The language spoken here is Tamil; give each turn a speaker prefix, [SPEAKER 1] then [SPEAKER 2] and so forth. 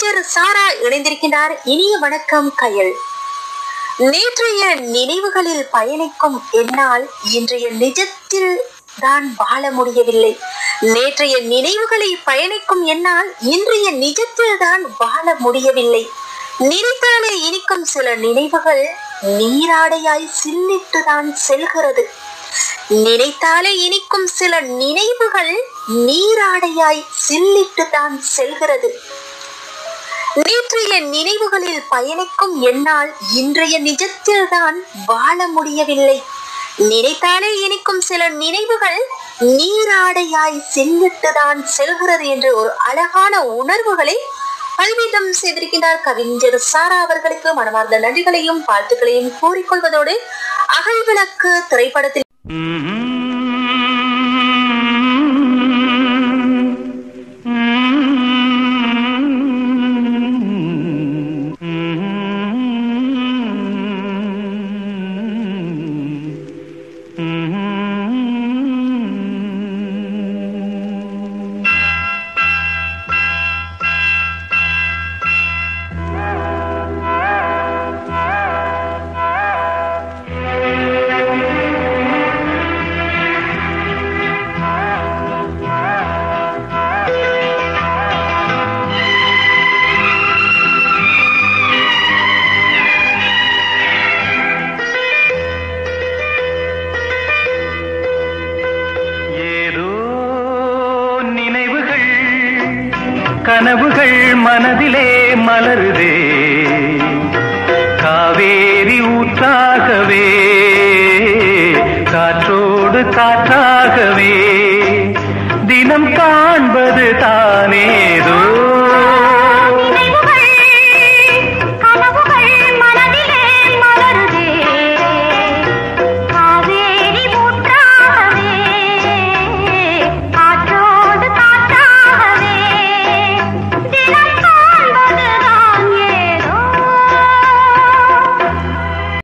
[SPEAKER 1] கவிஞர் சாரா இணைந்திருக்கின்றார் இனிய வணக்கம் கயல் நேற்றைய நினைவுகளில் பயணிக்கும் என்னால் இன்றைய நிஜத்தில் தான் வாழ முடியவில்லை நேற்றைய நினைவுகளை பயணிக்கும் என்னால் இன்றைய நிஜத்தில் தான் வாழ முடியவில்லை நினைத்தாலே இனிக்கும் சில நினைவுகள் நீராடையாய் சில்லிட்டு தான் செல்கிறது நினைத்தாலே இனிக்கும் சில நினைவுகள் நீராடையாய் சில்லிட்டு தான் செல்கிறது நேற்றைய நினைவுகளில் பயணிக்கும் என்னால் இன்றைய நிஜத்தில் தான் வாழ முடியவில்லை நினைத்தாலே இனிக்கும் சில நினைவுகள் நீராடையாய் செல்லிட்டு தான் செல்கிறது என்று ஒரு அழகான உணர்வுகளை பல்வீதம் செய்திருக்கின்றார் கவிஞர் சாரா அவர்களுக்கு மனமார்ந்த நன்றிகளையும் வாழ்த்துக்களையும் கூறிக்கொள்வதோடு அகழ்விளக்கு திரைப்படத்தில்
[SPEAKER 2] ஏதோ நினைவுகள் கனவுகள் மனதிலே மலருதே காவேரி ஊற்றாகவே காற்றோடு காற்றாகவே தினம் காண்பது தானேதோ